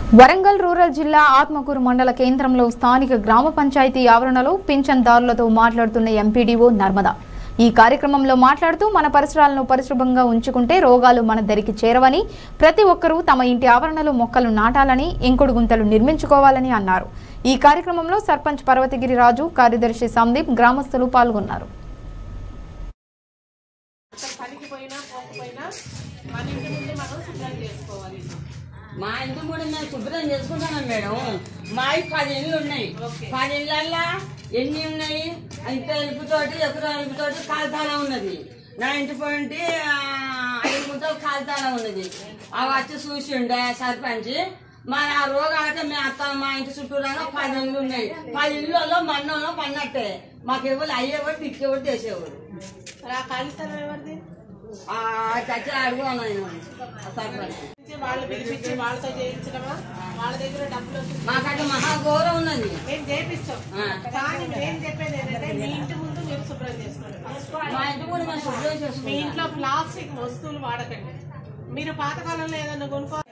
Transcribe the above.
Warangal rural జిల్లా ఆత్మకూరు మండల కేంద్రంలో స్థానిక గ్రామ పంచాయతీ ఆవరణలో పింఛన్దారులతో మాట్లాడుతున్న ఎంపీడీఓ నర్మద ఈ కార్యక్రమంలో మాట్లాడుతూ మన పరిసరాలను పరిశుభ్రంగా ఉంచుకుంటే రోగాలు మన దరికి చేరవని ప్రతి ఒక్కరూ తమ ఇంటి ఆవరణలో మొక్కలు నాటాలని ఇంకుడు గుంతలు నిర్మించుకోవాలని అన్నారు ఈ కార్యక్రమంలో సర్పంచ్ పర్వతగిరి రాజు కార్యదర్శి సందీప్ గ్రామస్తులు పాల్గొన్నారు అసలు పనికి పోయినా పోకపోయినా మన ఇంటి ముందు మనం శుభ్రం చేసుకోవాలి మా ఇంటి కూడా మేము శుభ్రం చేసుకుంటున్నాం మేడం మావి పది ఇళ్ళు ఉన్నాయి పది ఇళ్ళల్లో ఎన్ని ఉన్నాయి ఇంత ఎలుపుతోటి ఎకరం ఎలుపుతోటి కాల్తాన ఉన్నది నా ఇంటి పోయింటి ఐదు ముద్దలు కాల్తాన ఉన్నది అవి వచ్చి చూసి ఉండే సర్పంచ్ మరి ఆ రోగాలైతే మేము అత్త మా ఇంటి చుట్టూరాగా పది ఇళ్ళు ఉన్నాయి పది ఇళ్ళలో మన్నోలో పన్నట్టే మాకు ఎవరు అయ్యేవాడు తిక్కేవాడు చేసేవాడు మరి ఆ ఖాళీ స్థలం ఎవరిది ఆ చచ్చి అడుగు అన్నాను సర్పంచ్ వాళ్ళు పిలిపించి వాళ్ళతో చేయించడమా వాళ్ళ దగ్గర డబ్బులు వసూలు మాకంటే మహాఘోరం ఉన్నది మేము చేపిస్తాం ఆ. కానీ మేము చెప్పేది ఏంటంటే మీ ఇంటి ముందు మీరు శుభ్రం చేసుకోండి మా ఇంటి కూడా మేము శుభ్రం మీ చేసుకుంటాం ఇంట్లో ప్లాస్టిక్ వస్తువులు వాడకండి మీరు పాతకాలంలో ఏదైనా కొనుక్కో